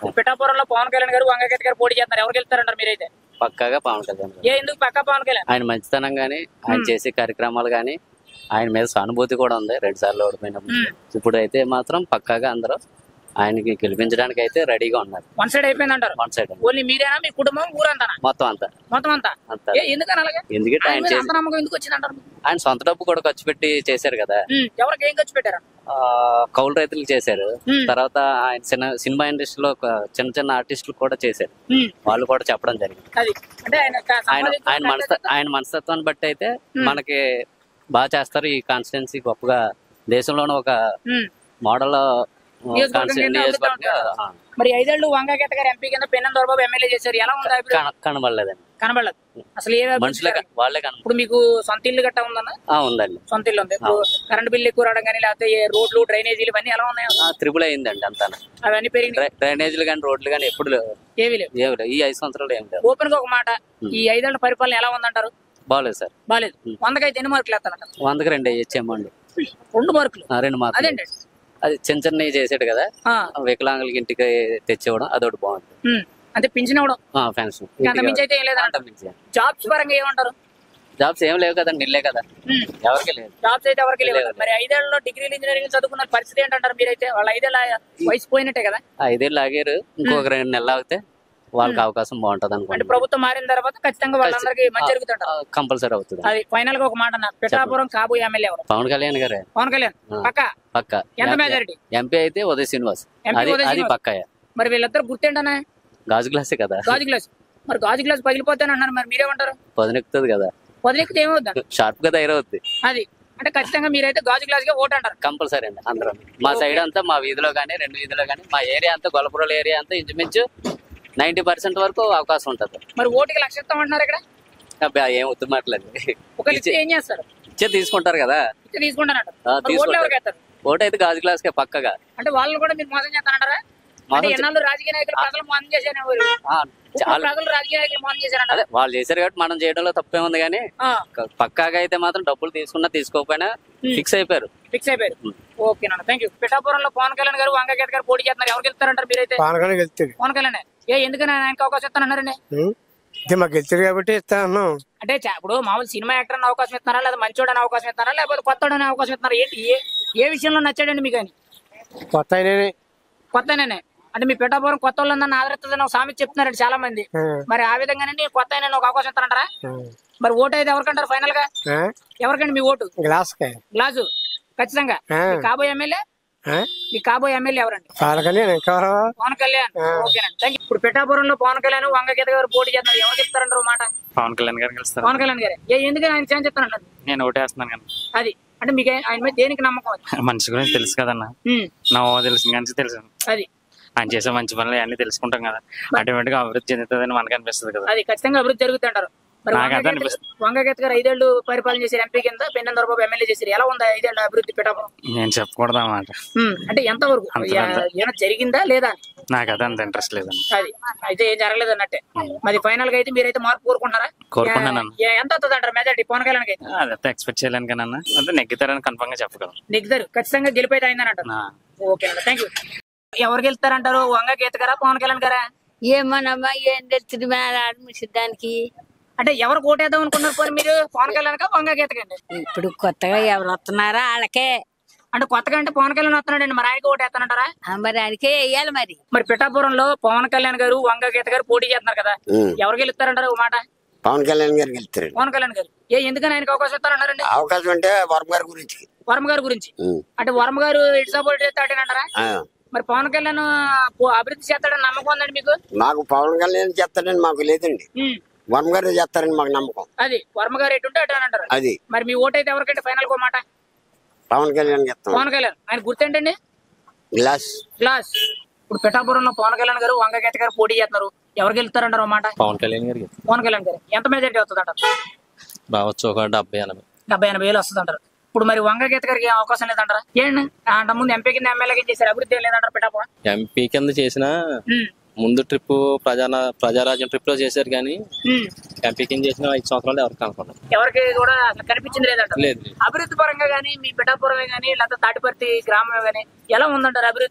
పిఠాపురంలో పవన్ కళ్యాణ్ గారు వంగగీత గారు పోటీ చేస్తున్నారు ఎవరికి వెళ్తారంటారు మీరైతే పక్కాగా పవన్ కళ్యాణ్ గారు. ఏ ఎందుకు పక్కా పవన్ కళ్యాణ్ ఆయన మంచితనం గానీ ఆయన చేసే కార్యక్రమాలు గానీ ఆయన మీద సానుభూతి కూడా ఉంది రెండు సార్లు ఓడిపోయినప్పుడు ఇప్పుడు అయితే మాత్రం పక్కాగా అందరూ ఆయనకి గెలిపించడానికి అయితే రెడీగా ఉన్నారు వన్ సైడ్ అయిపోయింది అంటారు వన్ సైడ్ ఓన్లీ మీరేనా మీ కుటుంబం ఊరంతానా మొత్తం అంతా మొత్తం అంతా అంతా ఏ ఎందుకని అలాగే ఎందుకంటే ఆయన ఆయన మీద చేసి అంత నమ్మకం ఎందుకు వచ్చింది అంటారు ఆయన సొంత డబ్బు కూడా ఖర్చు పెట్టి చేశారు కదా ఎవరికి ఏం ఖర్చు పెట్టారు ఆ, కౌలు రైతులకు చేశారు Hmm. తర్వాత ఆయన చిన్న సినిమా ఇండస్ట్రీలో ఒక చిన్న చిన్న ఆర్టిస్టులు కూడా చేశారు ఉమ్, వాళ్ళు కూడా చెప్పడం జరిగింది అది అంటే ఆయన క- ఆయన సంపాదించిన ఆయన మనస్త ఆయన మనస్తత్వాన్ని బట్టి అయితే మనకి బాగా చేస్తారు ఈ కాన్స్టిట్యున్సీ గొప్పగా దేశంలోనే ఒక ఉమ్. మోడల్ నియోజకవర్గం కింద నియోజకవర్గం అభివృద్ధి మరి ఐదేళ్లు వంగగీత గారు ఎంపీ కింద పెన్నన్ దొరబాబు ఎమ్మెల్యే చేశారు ఎలా ఉంది అభివృద్ధి కన- కనబడలేదండి కనబడలేదు అసలు ఏ అభివృద్ధి మనుషులే జరగలేదు. కన- వాళ్ళే కన ఇప్పుడు మీకు సొంత ఇల్లు గట్టా ఉందన్న ఆ, ఉందండి సొంత ఇల్లు ఉంది ఇప్పుడు కరెంట్ బిల్లు ఎక్కువ రావడం కానీ లేకపోతే ఏ రోడ్లు డ్రైనేజీలు ఇవన్నీ ఎలా ఉన్నాయి త్రిపుల్ అయిందండి అంతా అవన్నీ పెరిగినాయి డ్రైనేజీలు కానీ రోడ్లు కానీ ఎప్పుడు లేవు. ఏవి లేవు ఏమి లేవు. ఈ ఐదు సంవత్సరాలు ఏం లేవు ఓపెన్ గా ఒక మాట ఈ ఐదేళ్ల పరిపాలన ఎలా ఉందంటారు బాగలేదు సార్ బాలేదు వందకైతే ఎన్ని మార్కులు వేస్తానంటారు వందకి రెండు వేయచ్చేమండి రెండు మార్కులు రెండు మాత్రం అదేంటి అది చిన్న చిన్నవి చేసాడు కదా ఆ, వికలాంగులకి ఇంటికి తెచ్చివ్వడం అదొకటి బాగుంది ఉమ్. అంటే పింఛన్ ఇవ్వడం పెన్షన్ అంత మించి అయితే ఏం లేదంటారు జాబ్స్ పరంగా ఏమంటారు జాబ్స్ ఏం లేవు కదండి ఇల్లే కదా ఉమ్. ఎవరికి లేదు జాబ్స్ అయితే ఎవరికి లేవు మరి ఐదేళ్లలో డిగ్రీలు ఇంజనీరింగ్ చదువుకున్న పరిస్థితి ఏంటంటారు మీరైతే వాళ్ళ ఐదేళ్ళ వయసు పోయినట్టే కదా ఐదేళ్ళు ఆగారు ఇంకొక రెండు నెలలు ఆగితే వాళ్ళకి అవకాశం బాగుంటది అంటే అనుకోండి ప్రభుత్వం మారిన తర్వాత ఖచ్చితంగా వాళ్ళందరికీ మంచి జరుగుతుంటారు కంపల్సరీ అవుతుంది అది ఫైనల్ గా ఒక మాట అన్న పిఠాపురం కాబోయే ఎమ్మెల్యే ఎవరు పవన్ కళ్యాణ్ గారే పవన్ కళ్యాణ్ పక్క పక్క ఎంత మెజారిటీ ఎంపీ అయితే ఉదయ్ శ్రీనివాస్ MP అది ఉదయ్ అది శ్రీనివాస్. పక్కాయ మరి వీళ్ళిద్దరు గుర్తేంటనా గాజు గ్లాసే కదా గాజు గ్లాస్ మరి గాజు గ్లాస్ పగిలిపోతాను అన్నారు మరి మీరేమంటారు పదునెక్కుతుంది కదా వదిలేకితే ఏమవుద్దా షార్ప్ గా తయారవుద్ది అది అంటే ఖచ్చితంగా మీరైతే గాజు గ్లాస్ గా ఓటు అంటారు కంపల్సరీ అండి అందరం మా సైడ్ అంతా మా వీధిలో కానీ రెండు వీధిలో కానీ మా ఏరియా అంతా గొల్లపురం ఏరియా అంతా ఇంచుమించు నైన్టీ పర్సెంట్ వరకు అవకాశం ఉంటుంది మరి ఓటుకి లక్ష ఇస్తామంటున్నారు ఇక్కడ అబ్బా, ఏం ఉత్తమాట్లేదు ఒక ఇస్తే ఏం చేస్తారు ఇచ్చే తీసుకుంటారు కదా ఇస్తే తీసుకుంటానంట ఆ, మరి ఓట్లు ఎవరికి తీసుకుంటారు వేస్తారు ఓటు అయితే గాజు గ్లాస్ కే పక్కగా అంటే వాళ్ళని కూడా మీరు మోసం చేస్తానంటారా అంటే మోసం చే- ఎన్నాళ్ళు రాజకీయ నాయకులు ప్రజలు మోసం చేశారు ఆ, చాలా ప్రజలు రాజకీయ నాయకులు మోసం చేశారంట అదే వాళ్ళు చేశారు కాబట్టి మనం చేయడంలో తప్పే ఉంది కానీ క- పక్కాగా అయితే మాత్రం డబ్బులు తీసుకున్నా తీసుకోకపోయినా ఫిక్స్ అయిపోయారు ఫిక్స్ అయిపోయారు ఓకే నాన్న థ్యాంక్ యూ పిఠాపురంలో పవన్ కళ్యాణ్ గారు వంగగీత గారు పోటీ చేస్తున్నారు ఎవరికి వెళ్తారంటారు మీరైతే పానకానికి వెళ్తాడు పవన్ కళ్యాణ్ ఏ ఎందుకని ఆయనకి అవకాశం ఇస్తానన్నారండి ఇది మాకు వెళ్తాడు కాబట్టి ఇస్తాను అంటే చా- ఇప్పుడు మామూలు సినిమా యాక్టర్ అని అవకాశం ఇస్తున్నారా లేదా మంచోడు అని అవకాశం ఇస్తున్నారా లేకపోతే కొత్తోడు అని అవకాశం ఇస్తున్నారా ఏంటి ఏ ఏ విషయంలో నచ్చాడండి మీకు అని కొత్త ఆయననే కొత్తనే అంటే మీ పిఠాపురం కొత్త వాళ్ళు నన్ను ఆదరిస్తుందని ఒక సామెత చెప్తున్నారండి చాలా మంది ఆ, మరి ఆ విధంగానే కొత్త ఆయన ఒక అవకాశం ఇస్తారంటారా ఆ, మరి ఓటు అయితే ఎవరికంటారు ఫైనల్ గా ఆ, ఎవరికండి మీ ఓటు గ్లాస్ కాయ గ్లాసు ఖచ్చితంగా ఆ. మీ కాబోయే ఎమ్మెల్యే ఆ, మీ కాబోయే ఎమ్మెల్యే ఎవరండి పానకాని ఇంకెవరు పవన్ కళ్యాణ్ ఓకేనండి థ్యాంక్ యూ ఇప్పుడు పిఠాపురంలో పవన్ కళ్యాణ్ వంగగీత గారు పోటీ చేస్తున్నారు ఎవరు చెప్తారంటారు మాట పవన్ కళ్యాణ్ గారు గెలుస్తారు పవన్ కళ్యాణ్ గారే ఏ ఎందుకని ఆయన చేంజ్ చెప్తానంటారు నేను ఓటేస్తున్నాను కానీ అది అంటే మీకు ఆయన మీద దేనికి నమ్మకం అది మనిషి గురించి తెలుసు కదన్న ఉమ్, నా ఓ తెలిసిన కానీ తెలుసు అది ఆయన చేసే మంచి పనులు అన్ని తెలుసుకుంటాం కదా ఆటోమేటిక్ గా అభివృద్ధి చెందుతుందని మనకు అనిపిస్తుంది కదా అది ఖచ్చితంగా అభివృద్ధి జరుగుతుంది అంటారు మరి నాకు అదే వంగగీత అనిపిస్తుంది. వంగగీత గారు ఐదేళ్లు పరిపాలన చేశారు ఎంపీ కింద పెన్నెందర బాబు ఎమ్మెల్యే చేశారు ఎలా ఉంది ఐదేళ్ల అభివృద్ధి పిఠాపురం నేను చెప్పకూడదు అన్నమాట ఉమ్, అంటే ఎంత వరకు అంత యా- అంత. ఏమైనా జరిగిందా లేదా అని? నాకు అదే అంత ఇంట్రెస్ట్ లేదన్న అది అయితే ఏం జరగలేదు అన్నట్టే మరి ఫైనల్ గా అయితే మీరైతే మార్పు కోరుకుంటున్నారా కోరుకున్నాను ఏ- ఎంత అవుతుంది అంటారు మెజార్టీ పవన్ కళ్యాణ్ అయితే అదైతే ఎక్స్పెక్ట్ చేయలేను కానీ అన్న అంటే నెగ్గుతారని కన్ఫర్మ్ గా చెప్పగలను నెగ్గుతారు ఖచ్చితంగా గెలిపోయితే అయిందని అంటారు నా ఓకే అండి థ్యాంక్ యూ ఎవరు గెలుస్తారంటారు వంగ గీత గారా పవన్ కళ్యాణ్ గారా ఏమనమ్మా ఏం తెలుస్తుంది మేడ దానికి అంటే ఎవరు కోటేద్దాం అనుకున్నారు పోనీ మీరు పవన్ కళ్యాణ్ కా వంగ గీత కండి ఇప్పుడు కొత్తగా ఎవరు వస్తున్నారా వాళ్ళకే అంటే కొత్తగా అంటే పవన్ కళ్యాణ్ వస్తున్నాడండి మరి ఆయనకి ఓటేస్తానంటారా ఆ మరి ఆయనకే వేయాలి మరి మరి పిఠాపురంలో పవన్ కళ్యాణ్ గారు వంగ గీత గారు పోటీ చేస్తున్నారు కదా ఎవరు గెలుస్తారంటారు ఓ మాట పవన్ కళ్యాణ్ గారికి వెళ్తారు పవన్ కళ్యాణ్ గారు ఏ ఎందుకని ఆయనకి అవకాశం ఇస్తారన్నారండి అవకాశం అంటే వరం గారి గురించి వర్మ గారి గురించి అంటే వర్మ గారు ఇటు సపోర్ట్ చేస్తాడేనంటారా ఆ, మరి పవన్ కళ్యాణ్ పో- అభివృద్ధి చేస్తాడని నమ్మకం ఉందండి మీకు మాకు పవన్ కళ్యాణ్ చేస్తాడని మాకు లేదండి ఉమ్, వరం గారు చేస్తారని మాకు నమ్మకం అది వర్మ గారు ఎటు ఉంటే అటు అని అంటారు అది మరి మీ ఓటు అయితే ఎవరికంటే ఫైనల్ కో మాట పవన్ కళ్యాణ్ చేస్తాం పవన్ కళ్యాణ్ ఆయన గుర్తేంటండి గ్లాస్ క్లాస్ ఇప్పుడు పిఠాపురంలో పవన్ కళ్యాణ్ గారు వంగగీత గారు పోటీ చేస్తున్నారు ఎవరు గెలుస్తారంటారు మాట పవన్ కళ్యాణ్ గారికి పవన్ కళ్యాణ్ గారు ఎంత మెజారిటీ వస్తుంది అంటారు రావచ్చు ఒక డెబ్బై ఎనభై డెబ్బై ఎనభై వేలు వస్తుంది అంటారు ఇప్పుడు మరి వంగగీత గారికి ఏం అవకాశం లేదంటారా ఏంటి అంత ముందు ఎంపీ కింద ఎమ్మెల్యే కింద చేశారు అభివృద్ధి ఏం లేదంటారు పిఠాపురం ఎంపీ కింద చేసిన ఉమ్, ముందు ట్రిప్ ప్రజా ప్రజారాజ్యం ట్రిప్ లో చేశారు కానీ ఉమ్. ఎంపీ కింద చేసిన ఐదు సంవత్సరాలు ఎవరికి కనపడదు ఎవరికి కూడా అసలు కనిపించింది లేదంటారు లేదు లేదు. అభివృద్ధి పరంగా గానీ మీ పిఠాపురమే గానీ లేకపోతే తాటిపర్తి గ్రామమే గానీ ఎలా ఉందంటారు అభివృద్ధి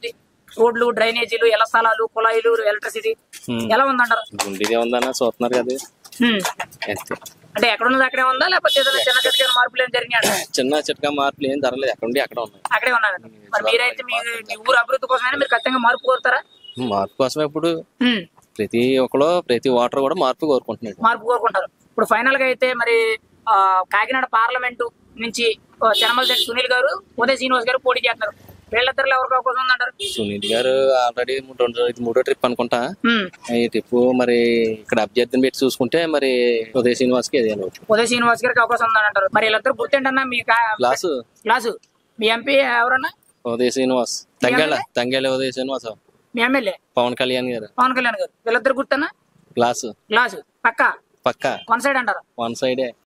రోడ్లు డ్రైనేజీలు ఇళ్ల స్థలాలు కుళాయిలు ఎలక్ట్రిసిటీ ఉమ్. ఎలా ఉందంటారు ఉండేదే ఉందన్న చూస్తున్నారు కదా హ్మ్. అంతే అంటే ఎక్కడ ఉన్నది అక్కడే ఉందా లేకపోతే ఏదైనా చిన్న చిన్న మార్పులు ఏం జరిగినాయి చిన్న చిట్కా మార్పులు ఏం ధరలేదు ఎక్కడ ఉండి అక్కడ ఉన్నాయి అక్కడే ఉన్నారంట మరి మీరైతే మీ మీ ఊరు అభివృద్ధి కోసమైనా మీరు ఖచ్చితంగా మార్పు కోరుతారా మార్పు కోసం ఇప్పుడు హ్మ్. ప్రతి ఒక్కరు ప్రతి ఓటర్ కూడా మార్పు కోరుకుంటున్నాడు మార్పు కోరుకుంటారు ఇప్పుడు ఫైనల్ గా అయితే మరి ఆ, కాకినాడ పార్లమెంటు నుంచి ఆ, చెనమల శెట్టి సునీల్ గారు ఉదయ్ శ్రీనివాస్ గారు పోటీ చేస్తున్నారు వీళ్ళిద్దరిలో ఎవరికి అవకాశం ఉందంటారు సునీల్ గారు ఆల్రెడీ రెండు ఇది మూడో ట్రిప్ అనుకుంటా హ్మ్. ఈ ట్రిప్ మరి ఇక్కడ అభ్యర్థిని పెట్టి చూసుకుంటే మరి ఉదయ శ్రీనివాస్కి ఏది అనుకోవచ్చు ఉదయ్ శ్రీనివాస్ గారికి అవకాశం ఉందని అంటారు మరి వీళ్ళిద్దరు గుర్తేంటన్నా మీ కా- క్లాసు క్లాసు మీ ఎంపీ ఎవరన్నా ఉదయ శ్రీనివాస్ తంగేళ్ళ తంగేళ్ళ ఉదయ శ్రీనివాస్ మీ ఎమ్మెల్యే పవన్ కళ్యాణ్ గారు పవన్ కళ్యాణ్ గారు వీళ్ళిద్దరు గుర్తన్నా క్లాసు క్లాసు పక్క పక్క వన్ సైడ్ అంటారు వన్ సైడే